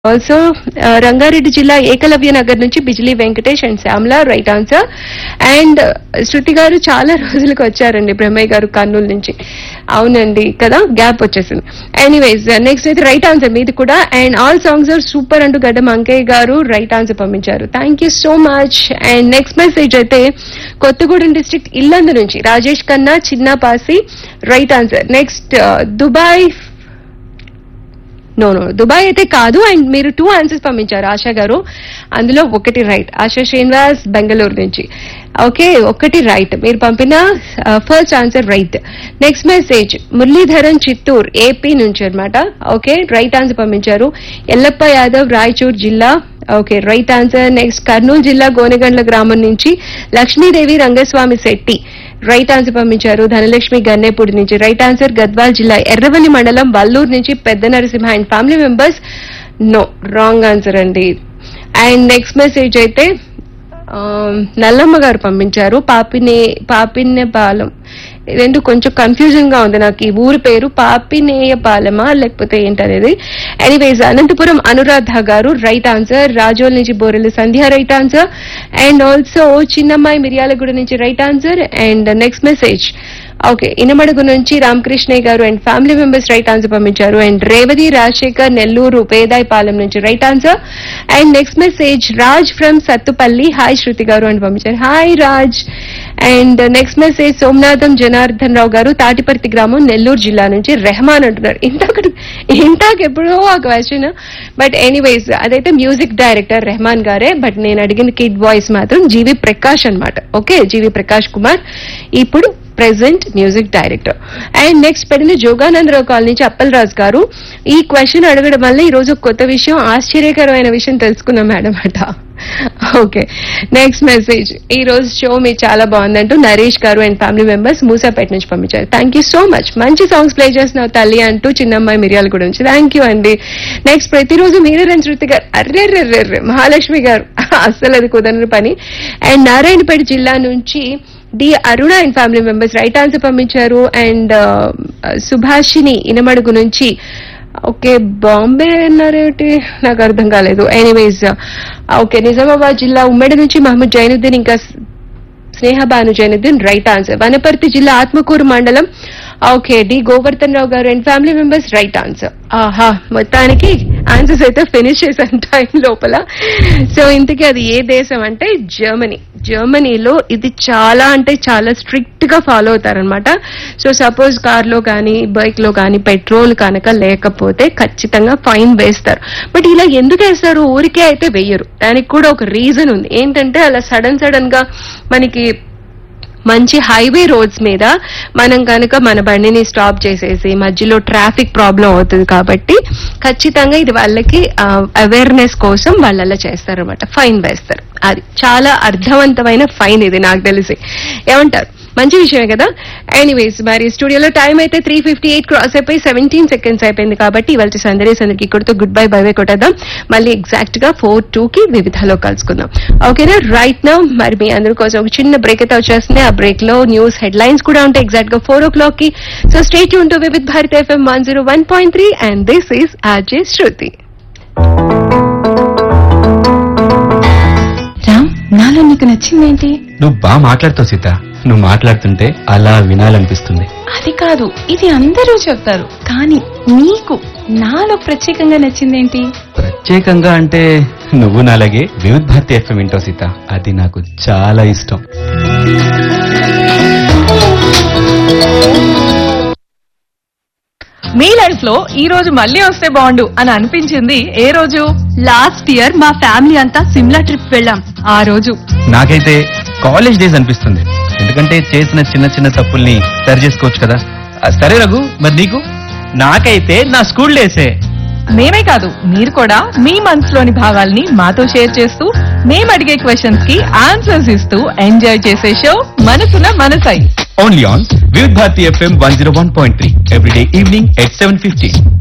also Rangareddy జిల్లా ఏకలవ్య నగర్ నుంచి Bijili Venkatesh and Shyamala right answer and Shruti గారు చాలా రోజులకు వచ్చారండి బ్రహ్మయ్య గారు కర్నూలు నుంచి అవునండి కదా గ్యాప్ వచ్చేసింది ఎనీవేస్ నెక్స్ట్ అయితే రైట్ ఆన్సర్ మీది కూడా and all songs are super అంటూ గడ్డ అంకయ్య గారు రైట్ ఆన్సర్ పంపించారు thank you so much and next message అయితే కొత్తగూడెం డిస్ట్రిక్ట్ ఇల్లందు నుంచి Rajesh Khanna Chinnapasi right answer next Dubai no no Dubai అయితే కాదు అండ్ మీరు టూ ఆన్సర్స్ పంపించారు ఆశా గారు అందులో ఒకటి రైట్ ఆశా శ్రీనివాస్ బెంగళూరు నుంచి ఓకే ఒకటి రైట్ మీరు పంపిన first answer right next message Muralidharan Chittoor AP నుంచి అన్నమాట ఓకే రైట్ ఆన్సర్ పంపించారు ఎల్లప్ప యాదవ్ రాయచూర్ జిల్లా okay right answer next Kurnool జిల్లా గోనెగండ్ల గ్రామం నుంచి లక్ష్మీదేవి రంగస్వామి శెట్టి రైట్ ఆన్సర్ పంపించారు ధనలక్ష్మి గన్నేపూడి నుంచి రైట్ ఆన్సర్ గద్వాల్ జిల్లా ఎర్రవల్లి మండలం వల్లూరు నుంచి Pedda Narasimha and family members no wrong answer అండి అండ్ నెక్స్ట్ మెసేజ్ అయితే ఆ, నల్లమ్మ గారు పంపించారు పాపినే పాపినేపాలెం రెండు కొంచెం కన్ఫ్యూజన్ గా ఉంది నాకు ఈ ఊరి పేరు పాపినేయపాలెమా లేకపోతే ఏంటనేది ఎనీవేస్ అనంతపురం అనురాధ గారు రైట్ ఆన్సర్ రాజోల్ నుంచి Borelli Sandhya right answer and also Chinnammayi Miryalaguda నుంచి right answer and next message okay Inamadugu నుంచి రామకృష్ణయ్య గారు and family members right answer పంపించారు అండ్ రేవతి రాజశేఖర్ నెల్లూరు పేదాయిపాలెం నుంచి right answer and next message Raj from Sathupalli hi Shruti గారు అని పంపించారు hi Raj and next message Somanatham Janardhan Rao గారు తాటిపర్తి గ్రామం నెల్లూరు జిల్లా నుంచి రెహమాన్ అంటున్నారు ఇంతకటి ఇంతాక ఎప్పుడో ఆ క్వశ్చన్ బట్ ఎనీవేస్ అదైతే మ్యూజిక్ డైరెక్టర్ రెహమాన్ గారే బట్ నేను అడిగిన కిడ్ వాయిస్ మాత్రం జీవి ప్రకాష్ అన్నమాట ఓకే జీవి ప్రకాష్ కుమార్ ఇప్పుడు present music director and next పెట్టిన జోగానందరావు కాలనీ నుంచి అప్పలరాజు గారు ఈ క్వశ్చన్ అడగడం వల్ల ఈ రోజు ఒక కొత్త విషయం ఆశ్చర్యకరమైన విషయం తెలుసుకున్నాం మేడం అట ఓకే నెక్స్ట్ మెసేజ్ ఈ రోజు షో మీకు చాలా బాగుందంటూ నరేష్ గారు అండ్ ఫ్యామిలీ మెంబర్స్ మూసాపేట నుంచి పంపించారు థ్యాంక్ యూ సో మచ్ మంచి సాంగ్స్ ప్లే చేస్తున్నావు తల్లి అంటూ చిన్నమ్మాయి మిరియాల కూడా నుంచి థ్యాంక్ యూ అండి నెక్స్ట్ ప్రతిరోజు మీరేరని శృతి గారు అర్రే ర్రెర్రెర్రె మహాలక్ష్మి గారు అస్సలు అది కుదరని పని అండ్ నారాయణపేట జిల్లా నుంచి D Aruna and family members right answer పంపించారు అండ్ సుభాషిని ఇనమడుగు నుంచి ఓకే బాంబే అన్నారేమిటి నాకు అర్థం కాలేదు ఎనీవేస్ ఓకే నిజామాబాద్ జిల్లా ఉమ్మడి నుంచి మహమ్మద్ జైనుద్దీన్ ఇంకా స్నేహ భాను జైనుద్దీన్ రైట్ ఆన్సర్ వనపర్తి జిల్లా ఆత్మకూరు మండలం ఓకే డి గోవర్ధన్ రావు గారు and family members right answer ఆహా మొత్తానికి ఆన్సర్స్ అయితే ఫినిష్ చేశాను టైం లోపల సో ఇంతకీ అది ఏ దేశం అంటే జర్మనీ జర్మనీలో ఇది చాలా అంటే చాలా స్ట్రిక్ట్ గా ఫాలో అవుతారనమాట సో సపోజ్ కార్ లో కానీ బైక్ లో కానీ పెట్రోల్ కనుక లేకపోతే ఖచ్చితంగా ఫైన్ వేస్తారు బట్ ఇలా ఎందుకు వేస్తారు ఊరికే అయితే వెయ్యరు దానికి కూడా ఒక రీజన్ ఉంది ఏంటంటే అలా సడన్ సడన్ గా మనకి మంచి హైవే రోడ్స్ మీద మనం కనుక మన బండిని స్టాప్ చేసేసి మధ్యలో ట్రాఫిక్ ప్రాబ్లం అవుతుంది కాబట్టి ఖచ్చితంగా ఇది వాళ్ళకి అవేర్నెస్ కోసం వాళ్ళు అలా చేస్తారనమాట ఫైన్ వేస్తారు అది చాలా అర్థవంతమైన ఫైన్ ఇది నాకు తెలిసి ఏమంటారు మంచి విషయమే కదా ఎనీవేస్ మరి స్టూడియోలో టైం అయితే త్రీ ఫిఫ్టీ ఎయిట్ క్రాస్ అయిపోయి సెవెంటీన్ సెకండ్స్ అయిపోయింది కాబట్టి ఇవాళ సందరేస్ అందరికి ఇక్కడితో గుడ్ బై బై బై కొట్టేద్దాం మళ్ళీ ఎగ్జాక్ట్ గా ఫోర్ టూ కి వివిధలో కలుసుకుందాం ఓకేనా రైట్ నౌ మరి మీ అందరి కోసం ఒక చిన్న బ్రేక్ అయితే వచ్చేస్తుంది ఆ బ్రేక్ లో న్యూస్ హెడ్ లైన్స్ కూడా ఉంటాయి ఎగ్జాక్ట్ గా ఫోర్ ఓ క్లాక్ కి సో స్టేట్ యూన్ to Vividh Bharat FM one zero one point three and this is RJ Shruti Ram నాలో నీకు నచ్చిందేంటి నువ్వు బాగా మాట్లాడుతావు సీత నువ్వు మాట్లాడుతుంటే అలా వినాలనిపిస్తుంది అది కాదు ఇది అందరూ చెప్తారు కానీ నీకు నాలో ప్రత్యేకంగా నచ్చిందేంటి ప్రత్యేకంగా అంటే నువ్వు నాలాగే వివిధ్ భారతి ఎఫ్ఎం వింటావు సీత అది నాకు చాలా ఇష్టం మీ లైఫ్ లో ఈ రోజు మళ్ళీ వస్తే బాగుండు అని అనిపించింది ఏ రోజు లాస్ట్ ఇయర్ మా ఫ్యామిలీ అంతా సిమ్లా ట్రిప్ వెళ్ళాం ఆ రోజు నాకైతే కాలేజ్ డేస్ అనిపిస్తుంది ఎందుకంటే చేసిన చిన్న చిన్న తప్పుల్ని సరి చేసుకోవచ్చు కదా ఆ, సరే రఘు మరి నీకు నాకైతే నా స్కూల్ డేసే మేమే కాదు మీరు కూడా మీ మనసులోని భావాల్ని మాతో షేర్ చేస్తూ మేము అడిగే క్వశ్చన్స్ కి ఆన్సర్స్ ఇస్తూ ఎంజాయ్ చేసే షో మనసున మనసై only on Vividh Bharati FM one zero one point three everyday evening at seven fifty